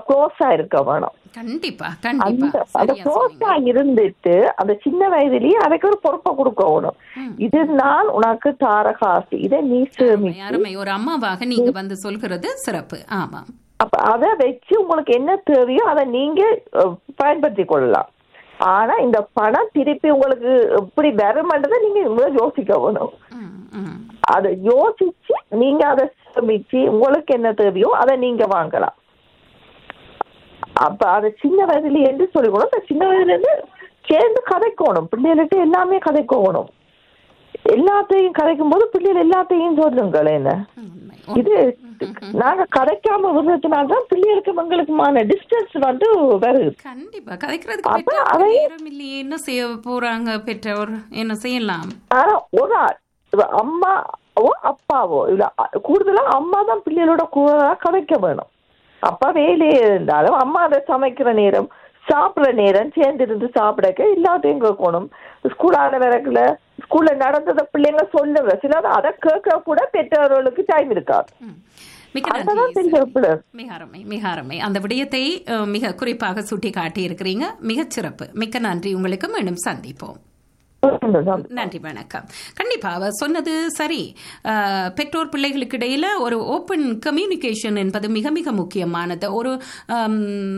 க்ளோஸா இருக்க வேணும் கண்டிப்பா கண்டிப்பா அந்த அந்த சரியா க்ளோஸா சொன்னீங்க இருந்துட்டு அந்த சின்ன வயதிலேயே அதுக்கு ஒரு பொறுப்பை கொடுக்கணும் இது நான் உனக்கு தார காசு இதை நீ அருமை, சேமிச்சு அருமை ஒரு அம்மாவாக நீங்க வந்து சொல்கிறது சிறப்பு ஆமாம் அப்ப அதை வச்சு உங்களுக்கு என்ன தேவையோ அதை நீங்க அஹ், பயன்படுத்திக் கொள்ளலாம் ஆனா இந்த பணம் திருப்பி உங்களுக்கு எப்படி வருமன்றதை நீங்க இவ்வளவு யோசிக்க வேணும் ம், ம். அதை யோசிச்சு நீங்க அதை சேமிச்சு உங்களுக்கு என்ன தேவையோ அதை நீங்க வாங்கலாம் அப்ப அதை சின்ன வயதுல இருந்து சொல்லிக்கணும் அந்த சின்ன வயதுல இருந்து சேர்ந்து கதைக்கணும் பிள்ளைகளுக்கு எல்லாமே கதைக்கணும் எல்லாத்தையும் கதைக்கும் போது பிள்ளைகள் எல்லாத்தையும் சொல்லுங்கள் என்ன உண்மை. இது நாங்க கதைக்காம விடுறதுனாலதான் பிள்ளைகளுக்கு எங்களுக்குமான டிஸ்டன்ஸ் வந்து வருது கண்டிப்பா கதைக்கிறதுக்கு அப்ப பெற்றோருக்கு அதை- நேரம் இல்லையே என்ன செய்ய போறாங்க பெற்றோர் என்ன செய்யலாம் ஆனா ஒரு ஆள் இப்ப அம்மாவோ அப்பாவோ இல்ல அ- கூடுதலா அம்மா தான் பிள்ளைகளோட கூட கதைக்க வேணும் அப்பா வேலையே இருந்தாலும் அம்மா அதை சமைக்கிற நேரம் சாப்பிடுற நேரம் சேர்ந்து இருந்து சாப்பிடக்க எல்லாத்தையும் கேட்கணும் ஸ்கூல் ஆன விறகுல ஸ்கூல்ல நடந்தத பிள்ளைங்க சொல்லுங்க சிலர் அதை கேட்க கூட பெற்றோர்களுக்கு டைம் இருக்காது ம். மிக நன்றி அதெல்லாம் பெரிய பிள்ளை மிக அருமை மிக அருமை அந்த விடயத்தை அஹ், மிக குறிப்பாக சுட்டி காட்டி இருக்கிறீங்க மிகச் சிறப்பு மிக்க நன்றி உங்களுக்கு மீண்டும் சந்திப்போம் நன்றி வணக்கம் கண்டிப்பா அவ சொன்னது சரி அஹ், பெற்றோர் பிள்ளைகளுக்கு இடையில ஒரு ஓப்பன் கம்யூனிகேஷன் என்பது மிக மிக முக்கியமானது ஒரு அம்,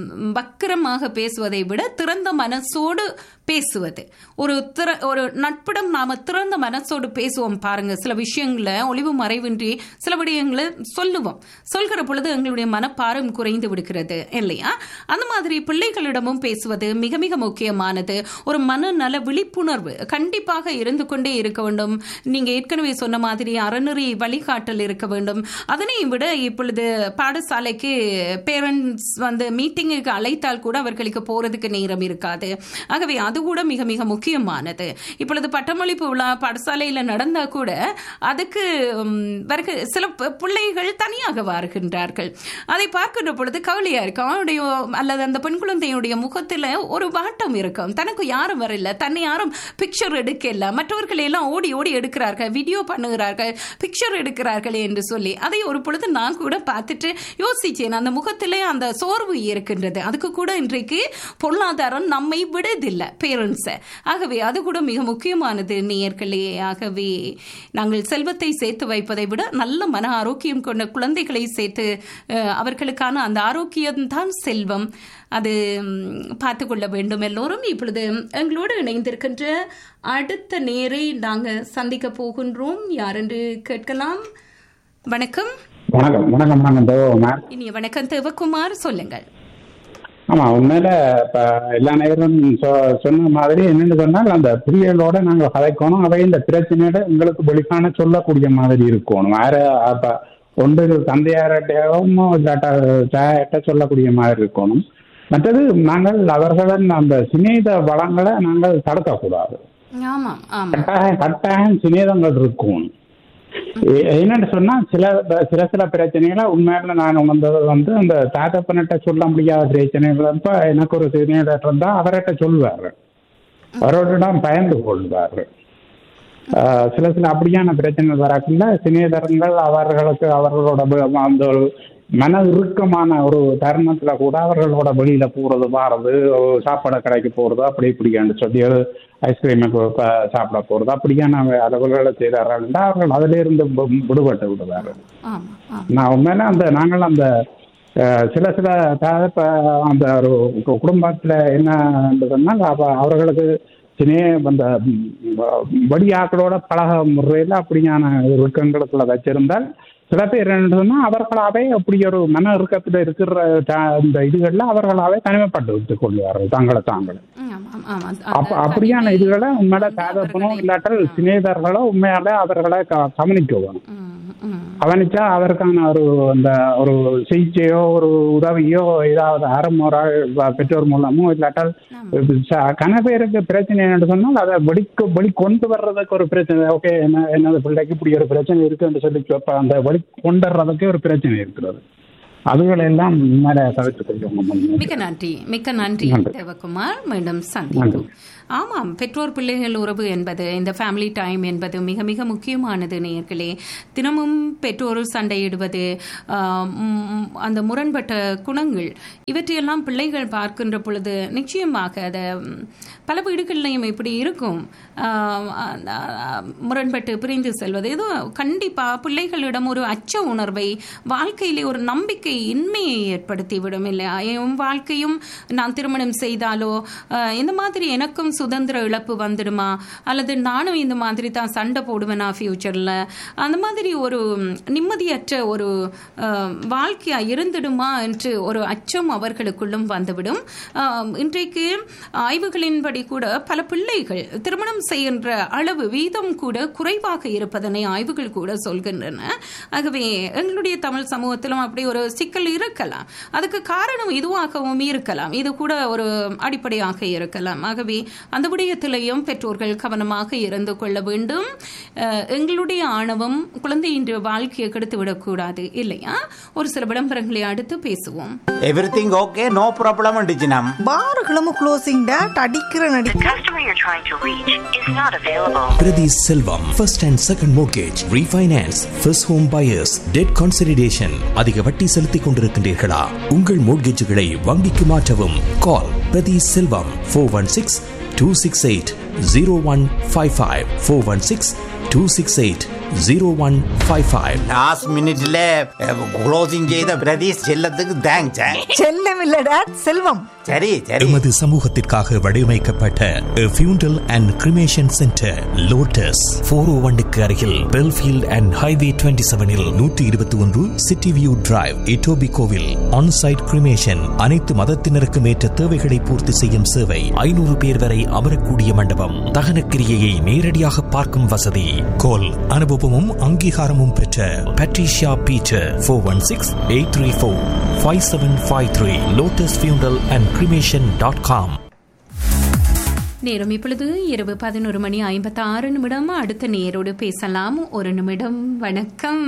வக்கரமாக பேசுவதை விட திறந்த மனசோடு பேசுவது ஒரு திற ஒரு நட்பிடம் நாம திறந்த மனசோடு பேசுவோம் பாருங்க சில விஷயங்களை ஒளிவு மறைவின்றி சில விடயங்களை சொல்லுவோம் சொல்கிற பொழுது எங்களுடைய மனப்பாரம் குறைந்து விடுகிறது இல்லையா அந்த மாதிரி பிள்ளைகளிடமும் பேசுவது மிக மிக முக்கியமானது ஒரு மனநல விழிப்புணர்வு கண்டிப்பாக இருந்து கொண்டே இருக்க வேண்டும் நீங்க ஏற்கனவே சொன்ன மாதிரி அறநெறி வழிகாட்டல் இருக்க வேண்டும் அதனை விட இப்பொழுது பாடசாலைக்கு பேரண்ட்ஸ் வந்து மீட்டிங்குக்கு அழைத்தால் கூட அவர்களுக்கு போறதுக்கு நேரம் இருக்காது ஆகவே அது கூட மிக மிக முக்கியமானது இப்பொழுது பட்டமளிப்பு விழா பாடசாலையில நடந்தா கூட அதுக்கு ம், வருக சில பி- பிள்ளைகள் தனியாக வருகின்றார்கள் அதை பார்க்கின்ற பொழுது கவலையா இருக்கும் அவனுடைய அல்லது அந்த பெண் குழந்தையுடைய முகத்துல ஒரு வாட்டம் இருக்கும் தனக்கு யாரும் வரல தன்னை யாரும் பிக்சர் எடுக்கல மற்றவர்கள் எல்லாம் ஓடி ஓடி எடுக்கிறார்கள் வீடியோ பண்ணுகிறார்கள் பிக்சர் எடுக்கிறார்கள் என்று சொல்லி அதை ஒரு பொழுது நான் கூட பார்த்துட்டு யோசிச்சேன் அந்த முகத்திலே அந்த சோர்வு இருக்கின்றது அதுக்கு கூட இன்றைக்கு பொருளாதாரம் நம்மை விடுதில்லை பேரண்ட்ஸை ஆகவே அது கூட மிக முக்கியமானது நேயர்களே ஆகவே நாங்கள் செல்வத்தை சேர்த்து வைப்பதை விட நல்ல மன ஆரோக்கியம் கொண்ட குழந்தைகளை சேர்த்து அஹ், அவர்களுக்கான அந்த ஆரோக்கியம்தான் செல்வம் அது பார்த்து கொள்ள வேண்டும் எல்லோரும் இப்பொழுது எங்களோடு இணைந்திருக்கின்ற அடுத்த நேரை நாங்கள் சந்திக்க போகின்றோம் யார் என்று கேட்கலாம் வணக்கம் வணக்கம் வணக்கம் வணக்கம் தேவகுமார் இனிய வணக்கம் தேவகுமார் சொல்லுங்கள் ஆமா உண்மையில இப்ப எல்லா நேரம் சொ- சொன்ன மாதிரி என்னன்னு சொன்னால் அந்த பிள்ளைகளோட நாங்க கதைக்கணும் அவை இந்த பிரச்சனையோட உங்களுக்கு வெளிக்கான சொல்லக்கூடிய மாதிரி இருக்கணும் வேற அப்ப ஒன்று தந்தையார்கிட்டயும் இல்லாட்டா தாயிட்ட சொல்லக்கூடிய மாதிரி இருக்கணும் மற்றது நாங்கள் அவர்களின் அந்த சிநேத வளங்களை நாங்கள் தடுக்கக்கூடாது ஆமாம் ஆமாம் கட்டாயம் கட்டாயம் சிநேதங்கள் இருக்கும் எ- என்னன்னு சொன்னா சில சில சில பிரச்சனைகளை உண்மையில நான் உணர்ந்தது வந்து அந்த தாத்தப்பனிட்ட சொல்ல முடியாத பிரச்சனைகள் அப்ப எனக்கு ஒரு சிநேதர் இருந்தா அவர்கிட்ட சொல்வாரு அவரோட பயந்து கொள்வாரு ஆஹ் சில சில அப்படியான பிரச்சனைகள் வரக்குள்ள சிநேதரங்கள் அவர்களுக்கு அவர்களோட ப- அந்த ஒரு மன இறுக்கமான ஒரு தருணத்துல கூட அவர்களோட வெளியில போறது வாரது ஒரு சாப்பாடு கடைக்கு போறது அப்படி இப்படியான்னு சொல்லி ஒரு ஐஸ்கிரீமுக்கு ப- சாப்பிட போறது அப்படியான அளவுகளை செய்தார்கள் அவர்கள் அதிலிருந்து இருந்து வி- விடுபட்டு விடுவாரு ஆமாம் ஆமாம் நான் உண்மையில அந்த நாங்கள் அந்த அஹ், சில சில த- இப்ப அந்த ஒரு கு- குடும்பத்துல என்ன சொன்னால் அவ அவர்களுக்கு சினே அந்த வடியாக்களோட பழக முறையில் அப்படியான இறுக்கங்களுக்குள்ள வச்சிருந்தால் சில பேர் என்ன சொன்னா அவர்களாவே அப்படி ஒரு மன இறுக்கத்தில் இருக்கிற த- இந்த இதுகளில் அவர்களாவே தனிமைப்பட்டு விட்டுக் கொள்வார்கள் தங்களை தாங்களே ஆமாம் ஆமாம் அப்ப அப்படியான இதுகளை உண்மையில தாதப்பனும் இல்லாட்டால் சிநேதர்களோ உண்மையாலே அவர்களை க- கவனிக்கணும் ம், ம். கவனிச்சா அதற்கான ஒரு அந்த ஒரு சிகிச்சையோ ஒரு உதவியோ ஏதாவது அறமுறை பெற்றோர் மூலமோ இல்லாட்டால் ச- கன பேருக்கு பிரச்சனை என்னன்னு சொன்னால் அதை வெளிக்கு வெளி கொண்டு வர்றதுக்கு ஒரு பிரச்சனை ஓகே என்ன என்னது பிள்ளைக்கு இப்படி ஒரு பிரச்சனை இருக்குன்னு சொல்லி இப்ப அந்த வெளி கொண்டு வர்றதுக்கு ஒரு பிரச்சனை இருக்கிறது அதுகளெல்லாம் மேல தவிர்த்து கொள்வோம் மிக்க நன்றி மிக்க நன்றி நன்றி. தேவகுமார் மீண்டும் சந்திப்போம் ஆமாம் பெற்றோர் பிள்ளைகள் உறவு என்பது இந்த ஃபேமிலி டைம் என்பது மிக மிக முக்கியமானது நேயர்களே தினமும் பெற்றோர் சண்டையிடுவது ஆம், ம், அந்த முரண்பட்ட குணங்கள் இவற்றையெல்லாம் பிள்ளைகள் பார்க்கின்ற பொழுது நிச்சயமாக அதை ம், பல வீடுகள்லையும் இப்படி இருக்கும் ஆம், அந்த, ஆ, முரண்பட்டு பிரிந்து செல்வது ஏதோ கண்டிப்பா பிள்ளைகளிடம் ஒரு அச்ச உணர்வை வாழ்க்கையிலே ஒரு நம்பிக்கை இன்மையை ஏற்படுத்திவிடும் இல்லையா என் வாழ்க்கையும் நான் திருமணம் செய்தாலோ அஹ், இந்த மாதிரி எனக்கும் சுதந்திர இழப்பு வந்துடுமா அல்லது நானும் இந்த மாதிரி தான் சண்டை போடுவேனா ஃபியூச்சர்ல அந்த மாதிரி ஒரு ம், நிம்மதியற்ற ஒரு அஹ், வாழ்க்கையா இருந்துடுமா என்று ஒரு அச்சம் அவர்களுக்குள்ளும் வந்துவிடும் ஆம், இன்றைக்கு ஆய்வுகளின்படி கூட பல பிள்ளைகள் திருமணம் செய்கின்ற அளவு வீதம் கூட குறைவாக இருப்பதனை ஆய்வுகள் கூட சொல்கின்றன ஆகவே எங்களுடைய தமிழ் சமூகத்திலும் அப்படி ஒரு சிக்கல் இருக்கலாம் அதுக்கு காரணம் இதுவாகவும் இருக்கலாம் இது கூட ஒரு அடிப்படையாக இருக்கலாம் ஆகவே அந்த விடயத்திலையும் பெற்றோர்கள் கவனமாக இருந்து கொள்ள வேண்டும் அஹ், எங்களுடைய ஆணவம் குழந்தையின் வாழ்க்கையை கெடுத்து விடக்கூடாது இல்லையா ஒரு சில விளம்பரங்களை அடுத்து பேசுவோம் எவ்ரிதிங் ஓகே நோ ப்ராப்ளம் டிஜினம் பாருகளும் க்ளோசிங் டேட் அடிக்கிற நடி The customer you're trying to reach is not available. Pradhi Selvam, first and second mortgage, refinance, first home buyers, debt consolidation. அதிக வட்டி செலுத்திக் கொண்டிருக்கின்றீர்களா உங்கள் மோட்கேஜுகளை வங்கிக்கு மாற்றவும் call Prathi Selvam four one six two six eight zero one five five four one six two six eight zero one five five last மினிட்ல closing செய்த பிரதீஷ் செல்லத்துக்கு thanks செல்லம் இல்ல டேட் செல்வம் சரி சரி எமது சமூகத்திற்காக வடிவமைக்கப்பட்ட funeral and cremation centre Lotus four O ஒன்னுக்கு அருகில் பெல்ஃபீல்ட் அண்ட் ஹைவே டுவெண்ட்டி செவனில் நூற்றி இருபத்தி ஒன்று சிட்டி வியூ டிரைவ் இட்டோபி கோவில் ஆன்சைட் கிரிமேஷன் அனைத்து மதத்தினருக்கும் ஏற்ற தேவைகளை பூர்த்தி செய்யும் சேவை ஐநூறு பேர் வரை அமரக்கூடிய மண்டபம் தகனக்கிரியையை நேரடியாக பார்க்கும் வசதி கோல் அனுபவமும் அங்கீகாரமும் பெற்ற Patricia Peter four one six eight three four five seven five three Lotus funeral and cremation dot com நேரம் இப்பொழுது இரவு பதினோரு மணி ஐம்பத்தி ஆறு நிமிடம் அடுத்த நேரோடு பேசலாம் ஒரு நிமிடம் வணக்கம்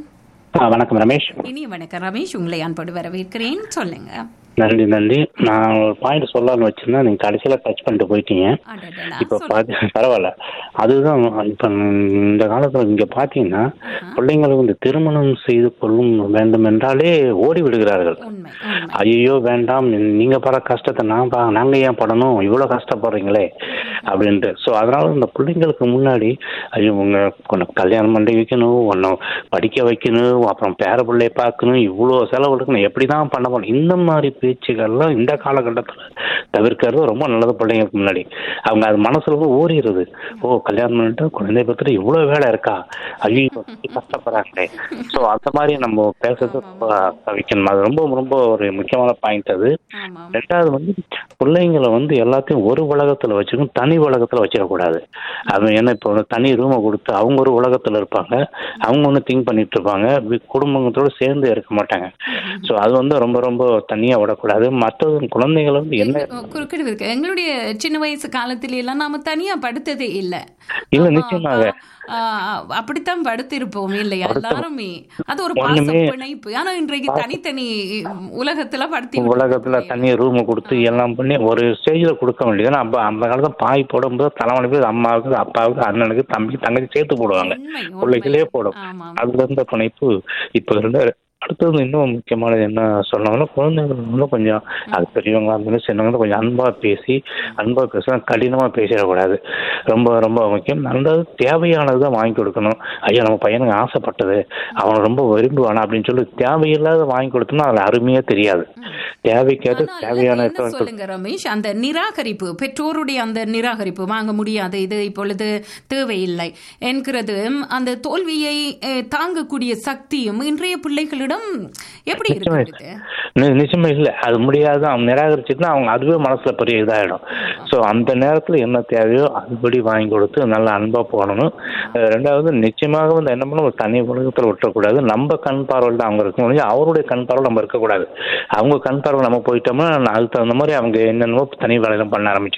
வணக்கம் ரமேஷ் இனிய வணக்கம் ரமேஷ் உங்களை அன்போடு வரவேற்கிறேன் சொல்லுங்க நன்றி நன்றி நான் ஒரு பாயிண்ட் சொல்லலாம்னு வச்சிருந்தேன் நீங்க கடைசியில டச் பண்ணிட்டு போயிட்டீங்க அடடடா, இப்ப சொல்லுங்க. பாத்தி பரவாயில்ல அதுதான் இப்ப இந்த காலத்துல இங்க பாத்தீங்கன்னா பிள்ளைங்களுக்கு இந்த திருமணம் செய்து கொள்ளும் வேண்டும் என்றாலே ஓடி விடுகிறார்கள் உண்மை உண்மை ஐயோ வேண்டாம் நீங்க பட கஷ்டத்தை நான் பா நாங்க ஏன் படணும் இவ்வளவு கஷ்டப்படுறீங்களே அப்படின்ட்டு ஸோ அதனால இந்த பிள்ளைங்களுக்கு முன்னாடி ஐயோ உங்க உன்னை கல்யாணம் பண்ணி வைக்கணும் உன்னை படிக்க வைக்கணும் அப்புறம் பேர பிள்ளைய பார்க்கணும் இவ்வளோ செலவு எடுக்கணும் எப்படி தான் பண்ண போகணும் இந்த மாதிரி பேச்சுக்கள்லாம் இந்த காலகட்டத்தில் தவிர்க்கிறது ரொம்ப நல்லது பிள்ளைங்களுக்கு முன்னாடி அவங்க அது மனசுல போய் ஓடிடுது ஓ கல்யாணம் பண்ணிட்டு குழந்தை பத்திர இவ்வளோ வேலை இருக்கா ஐயோ இப்படி கஷ்டப்படுறாங்களே ஸோ அந்த மாதிரி நம்ம பேசுறது ரொம்ப தவிக்கணும் அது ரொம்ப ரொம்ப ஒரு முக்கியமான பாயிண்ட் அது ஆமாம் ரெண்டாவது வந்து பிள்ளைங்களை வந்து எல்லாத்தையும் ஒரு உலகத்துல வச்சுக்கணும் தனி உலகத்துல வச்சிடக்கூடாது அது ஏன்னா இப்போ வந்து தனி ரூமை கொடுத்து அவங்க ஒரு உலகத்துல இருப்பாங்க அவங்க ஒன்று திங்க் பண்ணிட்டு இருப்பாங்க வி- குடும்பத்தோட சேர்ந்து இருக்க மாட்டாங்க ஸோ அது வந்து ரொம்ப ரொம்ப தனியா விடக்கூடாது மற்றது குழந்தைகளை வந்து என்ன குறுக்கிடு இருக்கு எங்களுடைய சின்ன வயசு காலத்துல எல்லாம் நாம தனியா படுத்ததே இல்ல இல்ல, ஆமா, நிச்சயமாக. ஆ, அப்படித்தான் படுத்திருப்போம் இல்லையா எல்லாருமே அது ஒரு பாச ஒண்ணுமே- பிணைப்பு ஆனா இன்றைக்கு தனித்தனி உலகத்துல படுத்தி உலகத்துல தனி ரூம் கொடுத்து எல்லாம் பண்ணி ஒரு ஸ்டேஜ்ல கொடுக்க வேண்டியது ஏன்னா அப்ப அந்த காலத்துல பாய் போடும்போது தலைவலி போய் அம்மாவுக்கு அப்பாவுக்கு அண்ணனுக்கு தம்பிக்கு தங்கச்சி சேர்த்து போடுவாங்க உண்மை, உண்மை. பிள்ளைகளே போடும் ஆமாம். அதுல இருந்த பிணைப்பு இப்ப இருந்த அடுத்தது இன்னும் முக்கியமானது என்ன சொல்லணும்னா குழந்தைகள் வந்து கொஞ்சம் அது பெரியவங்களா இருந்தாலும் சின்னவங்களும் கொஞ்சம் அன்பா பேசி அன்பா பேச கடினமா பேசிடக்கூடாது ரொம்ப ரொம்ப முக்கியம் நல்லது தேவையானது தான் வாங்கி கொடுக்கணும் ஐயா நம்ம பையனுக்கு ஆசைப்பட்டது அவன் ரொம்ப விரும்புவானா அப்படின்னு சொல்லி தேவையில்லாத வாங்கி கொடுத்தோம்னா அதுல அருமையே தெரியாது தேவைக்கேற்ற ஆனால் தேவையான என்ன சொல்லுங்க ரமேஷ் அந்த நிராகரிப்பு பெற்றோருடைய அந்த நிராகரிப்பு வாங்க முடியாது இது இப்பொழுது தேவையில்லை என்கிறது அந்த தோல்வியை அஹ், தாங்கக்கூடிய சக்தியும் இன்றைய பிள்ளைகளிடம் எப்படி நிச்சயமா இருக்கிறது நி- நிச்சயமா இல்ல அது முடியாது அவன் நிராகரிச்சுட்டுனா அவங்க அதுவே மனசுல பெரிய இதாயிடும் சோ அந்த நேரத்துல என்ன தேவையோ அதுபடி வாங்கி கொடுத்து நல்லா அன்பா போடணும் அஹ் ரெண்டாவது நிச்சயமாக வந்து என்ன பண்ணணும் ஒரு தனி உலகத்துல விட்டுறக்கூடாது நம்ம கண் பார்வையில் தான் அவங்க இருக்க முடியும் அவருடைய கண் பார்வையில் நம்ம இருக்கக்கூடாது அவங்க கண் பார்வை நம்ம போயிட்டோம்னா அதுக்கு தகுந்த மாதிரி அவங்க என்னென்னமோ தனி வேலையெல்லாம் பண்ண ஆரம்பிச்சிருவாங்க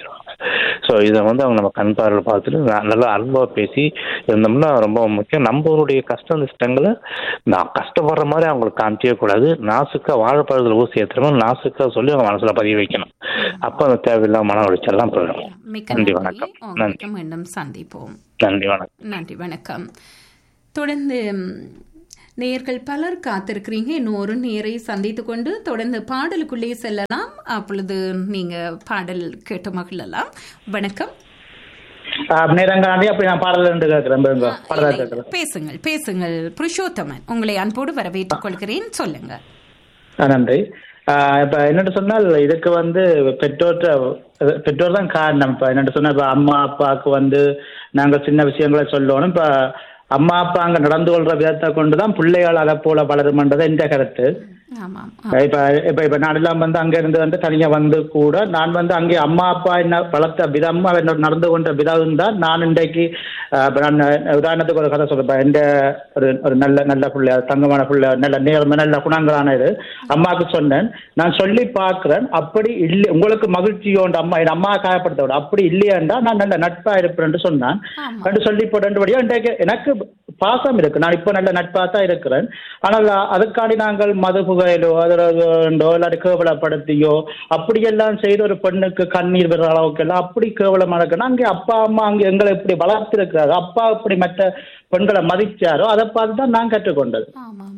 ஸோ இதை வந்து அவங்க நம்ம கண் பார்வையில் பார்த்துட்டு ந- நல்லா அன்பாக பேசி இருந்தோம்னா ரொம்ப முக்கியம் நம்மளுடைய கஷ்ட நஷ்டங்களை நான் கஷ்டப்படுற மாதிரி அவங்களுக்கு காமிக்கவே கூடாது நாசுக்காக வாழைப்பழத்தில் ஊசி ஏற்றுற நாசுக்காக சொல்லி அவங்க மனசில் பதிய வைக்கணும் அப்போ அந்த தேவையில்லாம மன உளைச்சல்லாம் போயிடும் மிக்க நன்றி நன்றி வணக்கம் நன்றி உங்களுக்கு மீண்டும் சந்திப்போம் நன்றி வணக்கம் நன்றி வணக்கம் தொடர்ந்து ம், நேயர்கள் பலர் காத்திருக்கிறீங்க இன்னும் ஒரு நேரை சந்தித்து கொண்டு தொடர்ந்து பாடலுக்குள்ளே செல்லலாம் அப்பொழுது நீங்க பாடல் கேட்டு மகிழலாம் வணக்கம் நேரங்காண்டி அப்படி நான் பாடல் ரெண்டு கேட்கிறேன் பாருங்க. பாடலா இல்லை, கேட்கிறேன் பேசுங்கள் பேசுங்கள் புருஷோத்தமன் உங்களை அன்போடு வரவேற்றுக் கொள்கிறேன் சொல்லுங்க ஆ, நன்றி ஆஹ் இப்ப என்னட்டு சொன்னால் இதுக்கு வந்து பெற்றோர்கிட்ட பெற்றோர் தான் காரணம் இப்ப என்னட்டு சொன்னா இப்ப அம்மா அப்பாவுக்கு வந்து நாங்க சின்ன விஷயங்களை சொல்லணும் இப்ப அம்மா அப்பா அங்க நடந்து கொள்ற விதத்தை கொண்டுதான் பிள்ளைகள் அதை போல வளருமன்றது எந்த கருத்து ஆமாம் இப்ப இப்ப இப்ப நான் எல்லாம் வந்து அங்க இருந்து வந்து தனியா வந்து கூட நான் வந்து அங்கே அம்மா அப்பா என்ன வளர்த்த விதம் என்னோட நடந்து கொண்ட விதம் தான் நான் இன்றைக்கு ஆஹ் இப்ப நான் உதாரணத்துக்கு ஒரு கதை சொல்றேன் எந்த ஒரு ஒரு நல்ல நல்ல பிள்ளை தங்கமான பிள்ளை நல்ல நேர்மை நல்ல குணங்களான இது அம்மாவுக்கு சொன்னேன் நான் சொல்லி பார்க்கிறேன் அப்படி இல்லை உங்களுக்கு மகிழ்ச்சியோண்டு அம்மா என் அம்மா காயப்படுத்த விட அப்படி இல்லையாண்டா நான் நல்ல நட்பா இருப்பேன் சொன்னான் ரெண்டு சொல்லி போட்டபடியா இன்றைக்கு எனக்கு பாசம் இருக்கு நான் இப்போ நல்ல நட்பா தான் இருக்கிறேன் ஆனால் அதுக்காண்டி நாங்கள் மது புகையிலோ அதிலோ இல்லாட்டி கேவலப்படுத்தியோ அப்படியெல்லாம் செய்து ஒரு பெண்ணுக்கு கண்ணீர் விடுற அளவுக்கு எல்லாம் அப்படி கேவலமா இருக்குன்னா அங்கே அப்பா அம்மா அங்கே எங்களை இப்படி வளர்த்திருக்கிறாரு அப்பா இப்படி மற்ற பெண்களை மதிச்சாரோ அதை பார்த்து தான் நான் கற்றுக்கொண்டது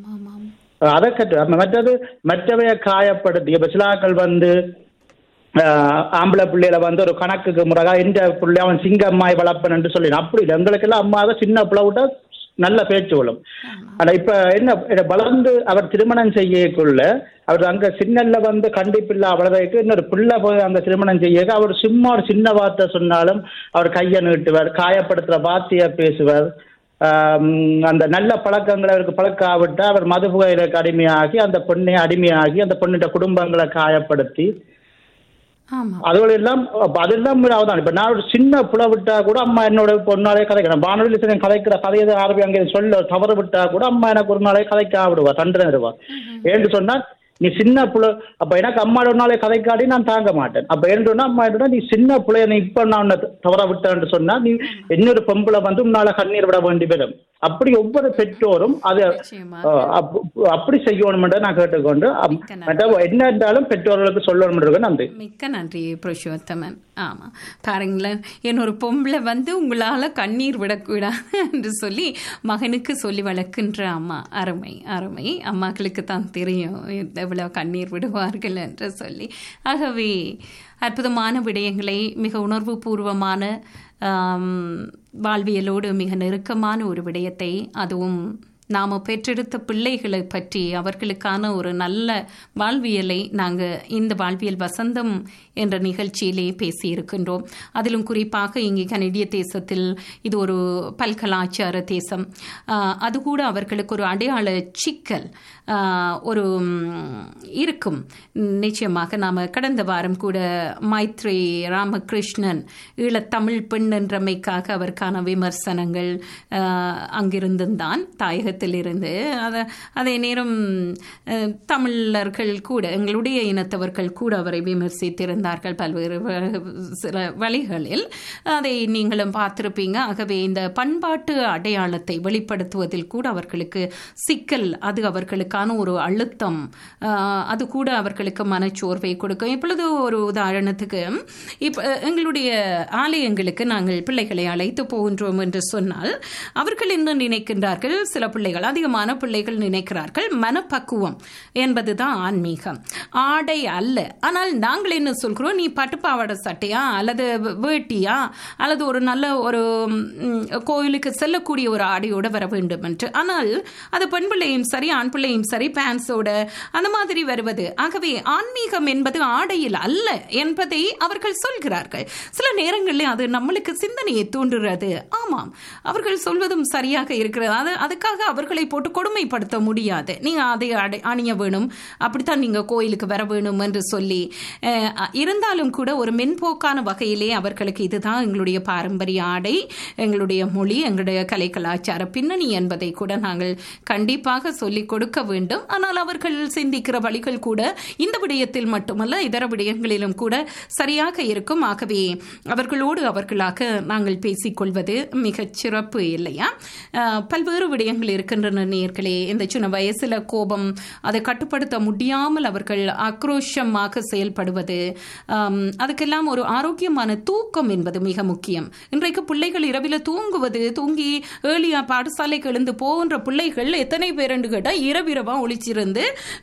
அதை கற்று அப்ப மற்றது மற்றவைய காயப்படுத்தி இப்ப சிலாக்கள் வந்து ஆஹ், ஆம்பளை பிள்ளையில வந்து ஒரு கணக்குக்கு முறையா இந்த பிள்ளை அவன் சிங்கம்மாய் வளர்ப்பன் என்று சொல்லி அப்படி இல்லை எங்களுக்கெல்லாம் அம்மாவை சின்ன பிள்ளை விட்டா நல்ல பேச்சு வரும் ஆனா இப்ப என்ன இத வளர்ந்து அவர் திருமணம் செய்யக்குள்ள அவர் அங்க சின்னல்ல வந்து கண்டிப்பில்லா வளர்றதுக்கு இன்னொரு பிள்ளை போய் அந்த திருமணம் செய்ய அவர் சும்மா ஒரு சின்ன வார்த்தை சொன்னாலும் அவர் கையை நீட்டுவார் காயப்படுத்துற வார்த்தையை பேசுவார் ஆம், அந்த நல்ல பழக்கங்களை அவருக்கு பழக்காவிட்டு அவர் மது புகையிலுக்கு அடிமையாகி அந்த பெண்ணை அடிமையாகி அந்த பெண்ணிட்ட குடும்பங்களை காயப்படுத்தி ஆமா அதுகள் எல்லாம் அப்ப அதெல்லாம் அவதான் இப்ப நான் ஒரு சின்ன புல விட்டா கூட அம்மா என்னோட ஒரு நாளே கதைக்கிறேன் வானொலி சில கதைக்கிற கதையை ஆரம்பி அங்கே சொல்ல தவறு விட்டா கூட அம்மா எனக்கு ஒரு நாளே கதைக்க விடுவா தண்டனை தருவா ஏன்னு சொன்னா நீ சின்ன புல அப்ப எனக்கு அம்மா ஒரு நாளே கதைக்காடி நான் தாங்க மாட்டேன் அப்ப ஏன்னு சொன்னா அம்மா என்னடா நீ சின்ன புள்ளைய நீ இப்ப நான் உன்னை தவற விட்டேன்னு சொன்னா நீ இன்னொரு பொம்பளை வந்து உன்னால கண்ணீர் விட வேண்டி வரும் அப்படி ஒவ்வொரு பெற்றோரும் அது அஹ், அப்- அப்படி செய்யணும்ன்றதை நான் கேட்டுக்கொண்டு அம்- மற்ற என்ன இருந்தாலும் பெற்றோர்களுக்கு சொல்லணும்ன்றது நன்றி மிக்க நன்றி புருஷோத்தமன் ஆமா பாருங்களேன் என் ஒரு பொம்பளை வந்து உங்களால கண்ணீர் விடக்கூடாது என்று சொல்லி மகனுக்கு சொல்லி வளர்க்கின்ற அம்மா அருமை அருமை அம்மாக்களுக்கு தான் தெரியும் எவ்வளவு கண்ணீர் விடுவார்கள் என்று சொல்லி ஆகவே அற்புதமான விடயங்களை மிக உணர்வு பூர்வமான ஆம், வாழ்வியலோடு மிக நெருக்கமான ஒரு விடயத்தை அதுவும் நாம் பெற்றெடுத்த பிள்ளைகளை பற்றி அவர்களுக்கான ஒரு நல்ல வாழ்வியலை நாங்கள் இந்த வாழ்வியல் வசந்தம் என்ற நிகழ்ச்சியிலே பேசியிருக்கின்றோம் அதிலும் குறிப்பாக இங்கே கனடிய தேசத்தில் இது ஒரு பல்கலாச்சார தேசம் ஆஹ், அது கூட அவர்களுக்கு ஒரு அடையாள சிக்கல் ஆஹ், ஒரு ம், இருக்கும் நிச்சயமாக நாம் கடந்த வாரம் கூட மைத்ரி ராமகிருஷ்ணன் ஈழத்தமிழ் பெண் என்றமைக்காக அவருக்கான விமர்சனங்கள் ஆஹ், அங்கிருந்துதான் தாயகத்திலிருந்து அத அதே நேரம் அஹ், தமிழர்கள் கூட எங்களுடைய இனத்தவர்கள் கூட அவரை விமர்சித்திருந்தார்கள் பல்வேறு வ- சில வழிகளில் அதை நீங்களும் பார்த்திருப்பீங்க ஆகவே இந்த பண்பாட்டு அடையாளத்தை வெளிப்படுத்துவதில் கூட அவர்களுக்கு சிக்கல் அது அவர்களுக்கான ஒரு அழுத்தம் ஆஹ், அது கூட அவர்களுக்கு மனச்சோர்வை கொடுக்கும் இப்பொழுது ஒரு உதாரணத்துக்கு இப்ப எங்களுடைய ஆலயங்களுக்கு நாங்கள் பிள்ளைகளை அழைத்து போகின்றோம் என்று சொன்னால் அவர்கள் என்ன நினைக்கின்றார்கள் சில பிள்ளைகள் அதிகமான பிள்ளைகள் நினைக்கிறார்கள் மனப்பக்குவம் என்பதுதான் ஆன்மீகம் ஆடை அல்ல ஆனால் நாங்கள் என்ன சொல்கிறோம் நீ பட்டுப்பாவாடை சட்டையா அல்லது வேட்டியா அல்லது ஒரு நல்ல ஒரு ம், கோயிலுக்கு செல்லக்கூடிய ஒரு ஆடையோட வர வேண்டும் என்று ஆனால் அது பெண் பிள்ளையும் சரி ஆண் பிள்ளையும் சரி பேண்ட்ஸோட அந்த மாதிரி வருவது ஆகவே ஆன்மீகம் என்பது ஆடையில் அல்ல என்பதை அவர்கள் சொல்கிறார்கள் சில நேரங்களில் அது நம்மளுக்கு சிந்தனையை தூண்டுகிறது ஆமாம் அவர்கள் சொல்வதும் சரியாக இருக்கிறது அது அதுக்காக அவர்கள் அவர்களை போட்டு கொடுமைப்படுத்த முடியாது நீங்க அதை அடை- அணிய வேணும் அப்படித்தான் நீங்க கோயிலுக்கு வர வேணும் என்று சொல்லி அஹ், இருந்தாலும் கூட ஒரு மென்போக்கான வகையிலே அவர்களுக்கு இதுதான் எங்களுடைய பாரம்பரிய ஆடை எங்களுடைய மொழி எங்களுடைய கலை கலாச்சார பின்னணி என்பதை கூட நாங்கள் கண்டிப்பாக சொல்லிக் கொடுக்க வேண்டும் ஆனால் அவர்கள் சிந்திக்கிற வழிகள் கூட இந்த விடயத்தில் மட்டுமல்ல இதர விடயங்களிலும் கூட சரியாக இருக்கும் ஆகவே அவர்களோடு அவர்களாக நாங்கள் பேசிக்கொள்வது மிகச் சிறப்பு இல்லையா அஹ், பல்வேறு விடயங்கள் இருக்கின்றன நேர்களே இந்த சின்ன வயசுல கோபம் அதை கட்டுப்படுத்த முடியாமல் அவர்கள் ஆக்ரோஷமாக செயல்படுவது ஆம், அதுக்கெல்லாம் ஒரு ஆரோக்கியமான தூக்கம் என்பது மிக முக்கியம் இன்றைக்கு பிள்ளைகள் இரவில் தூங்குவது தூங்கி ஏழியா பாடசாலைக்கு எழுந்து போகின்ற பிள்ளைகள் எத்தனை பேர் என்று கேட்டால் இரவிரவா ஒளிச்சிருந்து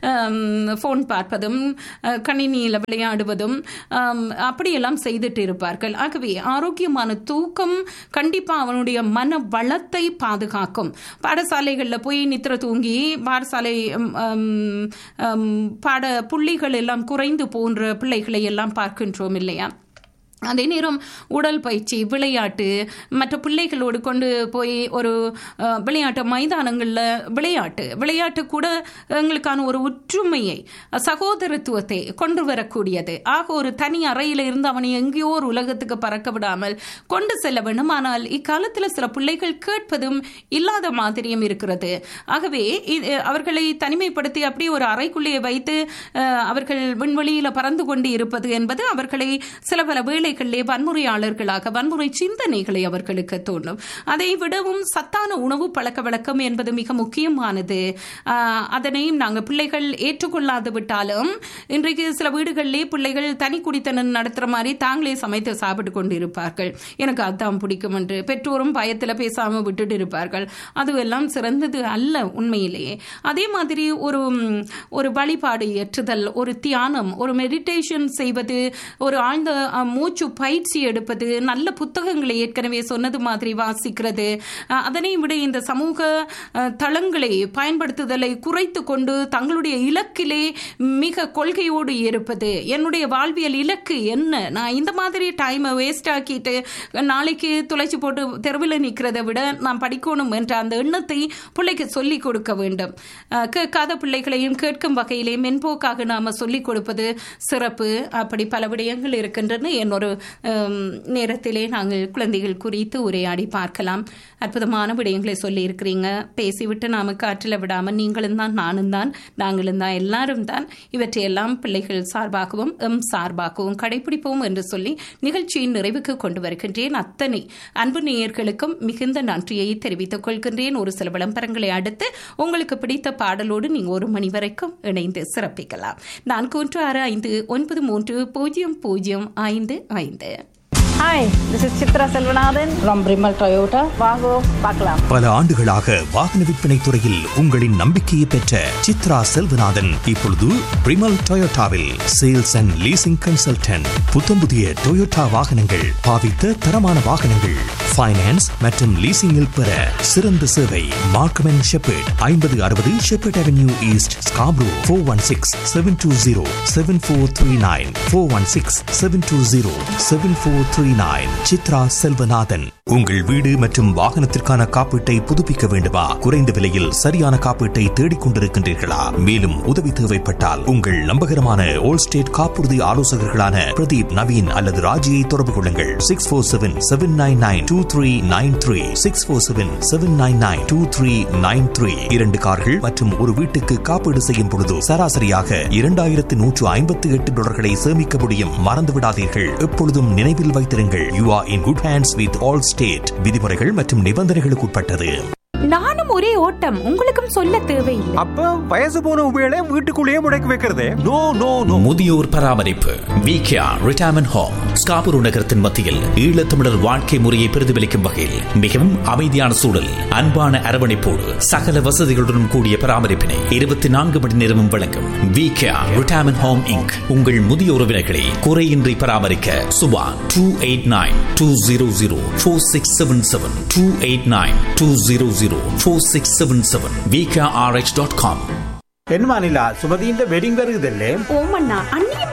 ஃபோன் பார்ப்பதும் அஹ், கணினியில் விளையாடுவதும் ஆம், அப்படியெல்லாம் செய்துட்டு இருப்பார்கள் ஆகவே ஆரோக்கியமான தூக்கம் கண்டிப்பா அவனுடைய மன வளத்தை பாதுகாக்கும் பாடசாலைகளில் போய் நித்திர தூங்கி பாடசாலை ம், ம், ம், பாட புள்ளிகள் எல்லாம் குறைந்து போன்ற பிள்ளைகளை எல்லாம் பார்க்கின்றோம் இல்லையா அதே நேரம் உடல் பயிற்சி விளையாட்டு மற்ற பிள்ளைகளோடு கொண்டு போய் ஒரு அஹ், விளையாட்டு மைதானங்களில் விளையாட்டு விளையாட்டு கூட எங்களுக்கான ஒரு ஒற்றுமையை சகோதரத்துவத்தை கொண்டு வரக்கூடியது ஆக ஒரு தனி அறையில் இருந்து அவனை எங்கேயோ ஒரு உலகத்துக்கு பறக்க விடாமல் கொண்டு செல்ல வேண்டும் ஆனால் இக்காலத்தில் சில பிள்ளைகள் கேட்பதும் இல்லாத மாதிரியும் இருக்கிறது ஆகவே இது- அவர்களை தனிமைப்படுத்தி அப்படியே ஒரு அறைக்குள்ளேயே வைத்து அஹ், அவர்கள் விண்வெளியில் பறந்து கொண்டு இருப்பது என்பது அவர்களை சில பல வேளைகளிலே வன்முறையாளர்களாக வன்முறை சிந்தனைகளை அவர்களுக்கு தோன்றும் அதை விடவும் சத்தான உணவு பழக்க வழக்கம் என்பது மிக முக்கியமானது ஆஹ், அதனையும் நாங்கள் பிள்ளைகள் ஏற்றுக்கொள்ளாது விட்டாலும் இன்றைக்கு சில வீடுகளிலே பிள்ளைகள் தனி குடித்தனம் நடத்துற மாதிரி தாங்களே சமைத்து சாப்பிட்டு கொண்டு இருப்பார்கள் எனக்கு அதான் பிடிக்கும் என்று பெற்றோரும் பயத்தில் பேசாம விட்டுட்டு இருப்பார்கள் அதுவெல்லாம் சிறந்தது அல்ல உண்மையிலேயே அதே மாதிரி ஒரு ம், ஒரு வழிபாடு ஏற்றுதல் ஒரு தியானம் ஒரு மெடிடேஷன் செய்வது ஒரு ஆழ்ந்த அஹ், மூச்சு பயிற்சி எடுப்பது நல்ல புத்தகங்களை ஏற்கனவே சொன்னது மாதிரி வாசிக்கிறது அஹ், அதனை விட இந்த சமூக அஹ், தளங்களை பயன்படுத்துதலை குறைத்து கொண்டு தங்களுடைய இலக்கிலே மிக கொள்கையோடு இருப்பது என்னுடைய வாழ்வியல் இலக்கு என்ன நான் இந்த மாதிரி டைமை வேஸ்ட் ஆக்கிட்டு நாளைக்கு துளைச்சி போட்டு தெருவில் நிற்கிறத விட நான் படிக்கணும் என்ற அந்த எண்ணத்தை பிள்ளைக்கு சொல்லிக் கொடுக்க வேண்டும் அஹ், கேட்காத பிள்ளைகளையும் கேட்கும் வகையிலே மென்போக்காக நாம சொல்லிக் கொடுப்பது சிறப்பு அப்படி பல விடயங்கள் இருக்கின்றன என்னொரு ஹம், நேரத்திலே நாங்கள் குழந்தைகள் குறித்து உரையாடி பார்க்கலாம் அற்புதமான விடயங்களை சொல்லி இருக்கிறீங்க பேசிவிட்டு நாம காற்றில் விடாமல் நீங்களும் தான் நானும் தான் நாங்களும் தான் எல்லாரும் தான் இவற்றையெல்லாம் பிள்ளைகள் சார்பாகவும் எம் சார்பாகவும் கடைபிடிப்போம் என்று சொல்லி நிகழ்ச்சியின் நிறைவுக்கு கொண்டு வருகின்றேன் அத்தனை அன்பு நேயர்களுக்கும் மிகுந்த நன்றியை தெரிவித்துக் கொள்கின்றேன் ஒரு சில விளம்பரங்களை அடுத்து உங்களுக்கு பிடித்த பாடலோடு நீங்க ஒரு மணி வரைக்கும் இணைந்து சிறப்பிக்கலாம் நான்கு ஒன்று ஆறு ஐந்து ஒன்பது மூன்று பூஜ்ஜியம் பூஜ்ஜியம் ஐந்து ஐந்து hi this is Chitra Selvanathan from Primal Toyota வாங்கோ பார்க்கலாம் பல ஆண்டுகளாக வாகன விற்பனை துறையில் உங்களின் நம்பிக்கையை பெற்ற சித்ரா செல்வநாதன் இப்பொழுது பிரிமல் டொயோட்டாவில் சேல்ஸ் அண்ட் லீசிங் கன்சல்டன்ட் புத்தம்புதிய டொயோட்டா வாகனங்கள் பாவித்த தரமான வாகனங்கள் ஃபைனான்ஸ் மற்றும் லீசிங்கில் பெற சிறந்த சேவை மார்க்கம் அண்ட் ஷெப்பர்ட் ஐம்பது அறுபது Sheppard Avenue East Scarborough four one six seven two zero seven four three nine four one six seven two zero seven four three nine Chitra Selvanathan உங்கள் வீடு மற்றும் வாகனத்திற்கான காப்பீட்டை புதுப்பிக்க வேண்டுமா குறைந்த விலையில் சரியான காப்பீட்டை தேடிக் கொண்டிருக்கின்றீர்களா மேலும் உதவி தேவைப்பட்டால் உங்கள் நம்பகரமான ஓல் ஸ்டேட் காப்புறுதி ஆலோசகர்களான பிரதீப் நவீன் அல்லது ராஜியை தொடர்பு கொள்ளுங்கள் six four seven seven nine nine two three nine three six four seven seven nine nine two three nine three இரண்டு கார்கள் மற்றும் ஒரு வீட்டுக்கு காப்பீடு செய்யும் பொழுது சராசரியாக இரண்டாயிரத்து நூற்று ஐம்பத்தி எட்டு டாலர்களை சேமிக்க முடியும் மறந்து விடாதீர்கள் எப்பொழுதும் நினைவில் வைத்திருங்கள் you are in good hands with Allstate விதிமுறைகள் மற்றும் நிபந்தனைகளுக்கு உட்பட்டது நானும் ஒரே ஓட்டம் உங்களுக்கும் சொல்ல தேவையில்லை அப்ப வயசு போன உபயோக வீட்டுக்குள்ளேயே முடக்கி வைக்கிறதே நோ நோ நோ முதியோர் பராமரிப்பு விகேஆர் ரிட்டையர்மெண்ட் ஹோம் ஸ்காபூர் நகரத்தின் மத்தியில் ஈழத்தமிழர் வாழ்க்கை முறையை பிரதிபலிக்கும் வகையில் மிகவும் அமைதியான சூழல் அன்பான அரவணைப்போடு சகல வசதிகளுடன் கூடிய பராமரிப்பினை இருபத்தி நான்கு மணி நேரமும் வழங்கும் விகேஆர் ரிட்டையர்மெண்ட் ஹோம் இங்க் உங்கள் முதிய உறவினர்களை குறையின்றி பராமரிக்க Subha two eight nine two zero zero four six seven seven two eight nine two zero zero four six seven seven VKRH dot com என்னமா நிலா சுமதியின் வெட்டிங் வருகுதல்லே ஓமண்ணா அன்னையும்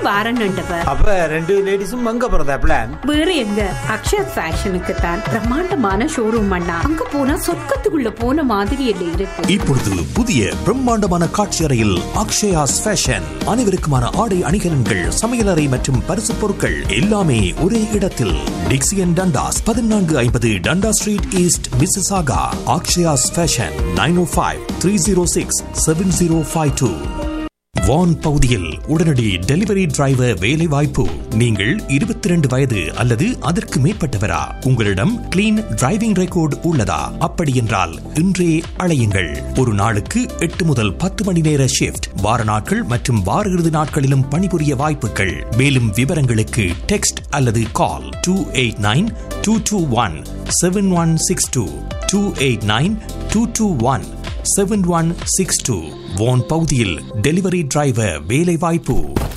வாரன்னுட்டவ அப்ப ரெண்டு லேடிஸும் அங்க போறதா பிளான் வேற எங்க அக்ஷயா ஃபேஷனுக்கு தான் பிரம்மாண்டமான ஷோரூம் அண்ணா அங்க போனா சொர்க்கத்துக்குள்ள போன மாதிரி இல்லை இருக்கு இப்பொழுது புதிய பிரம்மாண்டமான காட்சி அறையில் அக்ஷயாஸ் ஃபேஷன் அனைவருக்குமான ஆடை அணிகலன்கள் சமையலறை மற்றும் பரிசு பொருட்கள் எல்லாமே ஒரே இடத்தில் டிக்சியன் டண்டாஸ் பதினான்கு ஐம்பது Dundas street east Mississauga Akshaya's fashion nine O five three zero six seven zero five two Vaughan பகுதியில் உடனடி டெலிவரி டிரைவர் வேலை வாய்ப்பு நீங்கள் இருபத்தி ரெண்டு வயது அல்லது அதற்கு மேற்பட்டவரா உங்களிடம் கிளீன் டிரைவிங் ரெக்கார்டு உள்ளதா அப்படி என்றால் இன்றே அழையுங்கள் ஒரு நாளுக்கு எட்டு முதல் பத்து மணி நேர ஷிப்ட் வார நாட்கள் மற்றும் வார இறுதி நாட்களிலும் பணிபுரிய வாய்ப்புகள் மேலும் விவரங்களுக்கு டெக்ஸ்ட் அல்லது call two eight nine two two one seven one six two two eight nine two two one seven one six two Vaughan பகுதியில் டெலிவரி டிரைவர் வேலை வாய்ப்பு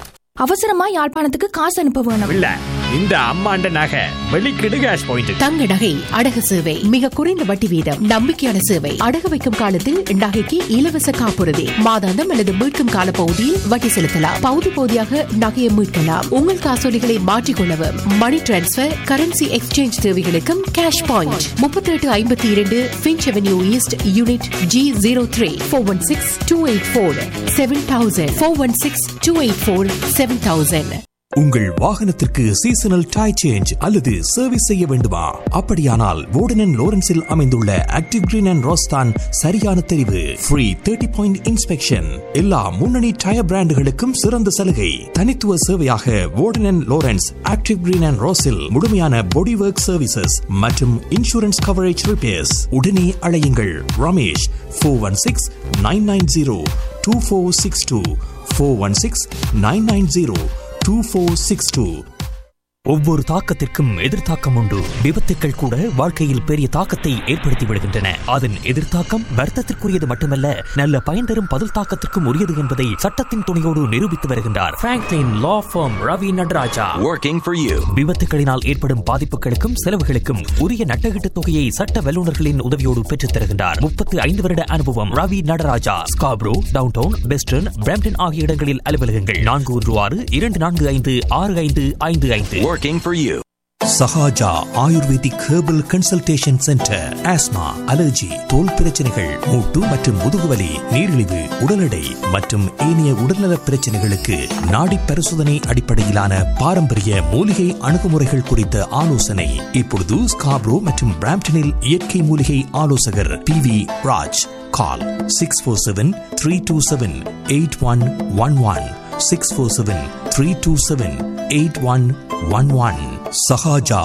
அவசரமா யாழ்ப்பாணத்துக்கு காசு அனுப்ப வேணும் இல்ல இந்த அம்மாண்ட நகை வெளிக்கிடு கேஷ் பாயிண்ட் தங்க நகை அடகு சேவை மிக குறைந்த வட்டி வீதம் நம்பிக்கையான சேவை அடகு வைக்கும் காலத்தில் நகைக்கு இலவச காப்புறுதி மாதாந்தம் அல்லது மீட்கும் கால பகுதியில் வட்டி செலுத்தலாம் பகுதி பகுதியாக நகையை மீட்கலாம் உங்கள் காசோலிகளை மாற்றிக்கொள்ளவும் மணி டிரான்ஸ்பர் கரன்சி எக்ஸ்சேஞ்ச் தேவைகளுக்கும் கேஷ் பாயிண்ட் முப்பத்தி எட்டு ஐம்பத்தி இரண்டு Finch Avenue East unit G zero three four one six two eight four seven thousand four one six two eight four seven thousand உங்கள் வாகனத்திற்கு சீசனல் டை சேஞ்ச் அல்லது service செய்ய வேண்டுமா அப்படியானால் வோர்டன் லோரன்ஸில் அமைந்துள்ள ஆக்டிவ் கிரீன் அண்ட் ரோஸ்தான் சரியான தெரிவு ஃப்ரீ தேர்ட்டி பாயிண்ட் இன்ஸ்பெக்ஷன் எல்லா முன்னணி டயர் பிராண்டுகளுக்கும் சிறந்த சலுகை தனித்துவ சேவையாக Warden Lawrence active green and ரோஸில் முழுமையான பாடி ஒர்க் சர்வீசஸ் மற்றும் இன்சூரன்ஸ் கவரேஜ் ரிப்பேர்ஸ் உடனே அழையுங்கள் Ramesh four one six nine nine zero two four six two four one six nine nine zero two four six two ஒவ்வொரு தாக்கத்திற்கும் எதிர்த்தாக்கம் உண்டு விபத்துக்கள் கூட வாழ்க்கையில் பெரிய தாக்கத்தை ஏற்படுத்தி விடுகின்றன அதன் எதிர்த்தாக்கம் வர்த்தத்திற்குரியது மட்டுமல்ல நல்ல பயன் தரும் பதில் தாக்கத்திற்கும் உரியது என்பதை சட்டத்தின் துணையோடு நிரூபித்து வருகின்றார் Franklin law firm Ravi Nataraja Working for you. விபத்துகளினால் ஏற்படும் பாதிப்புகளுக்கும் செலவுகளுக்கும் உரிய நட்டகீட்டு தொகையை சட்ட வல்லுநர்களின் உதவியோடு பெற்றுத் தருகின்றார் முப்பத்தி ஐந்து வருட அனுபவம் Ravi Nataraja Scarborough downtown western Brampton ஆகிய இடங்களில் அலுவலகங்கள் நான்கு ஒன்று ஆறு இரண்டு நான்கு ஐந்து ஆறு ஐந்து ஐந்து ஐந்து Working for you. Sahaja ayurvedic herbal consultation centre asthma allergy தோல் பிரச்சனைகள் மூட்டு மற்றும் முதுகுவலி நீரிழிவு உடல் எடை மற்றும் ஏனைய உடல்நல பிரச்சனைகளுக்கு நாடி பரிசோதனை அடிப்படையிலான பாரம்பரிய மூலிகை அணுகுமுறைகள் குறித்த ஆலோசனை இப்பொழுது ஸ்காப்ரோ மற்றும் பிராம்டனில் இயற்கை மூலிகை ஆலோசகர் P V Raj call six four seven three two seven eight one one one six four seven three two seven eight one one one Sahaja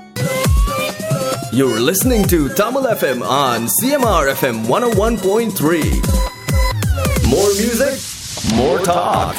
You're listening to Tamil FM on CMR FM 101.3. More music, more talk.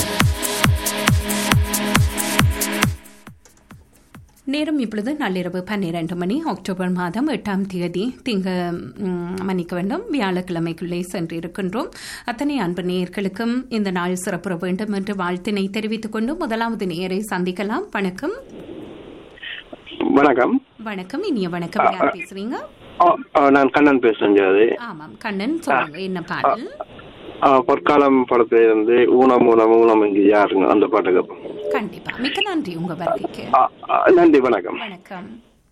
நேரம் இப்பொழுது நள்ளிரவு பன்னிரண்டு மணி October மாதம் எட்டாம் தேதி திங்க ம், மன்னிக்க வேண்டும் வியாழக்கிழமைக்குள்ளே சென்றிருக்கின்றோம் அத்தனை அன்பு நேயர்களுக்கும் இந்த நாள் சிறப்புற வேண்டும் என்று வாழ்த்தினை தெரிவித்துக் கொண்டு முதலாவது நேயரை சந்திக்கலாம் வணக்கம் வணக்கம் வணக்கம் இனிய வணக்கம் யார் பேசுறீங்க ஆ, ஆ, நான் கண்ணன் பேசுறேன் ஜாதி ஆமாம் கண்ணன் சொல்லுங்க என்ன பாடல் ஆ, பொற்காலம் படத்துல இருந்து ஊனம் ஊனம் ஊனம் இங்கு யாருங்க அந்த பாட்டுக்கு கண்டிப்பா மிக்க நன்றி உங்க வருகைக்கு ஆ, ஆ, நன்றி வணக்கம் வணக்கம்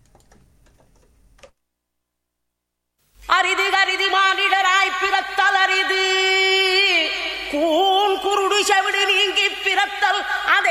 அரிது கரிதி மானிடராய் பிறத்தல் அரிது கூன் குருடு செவிடு நீங்கி பிறத்தல் அதை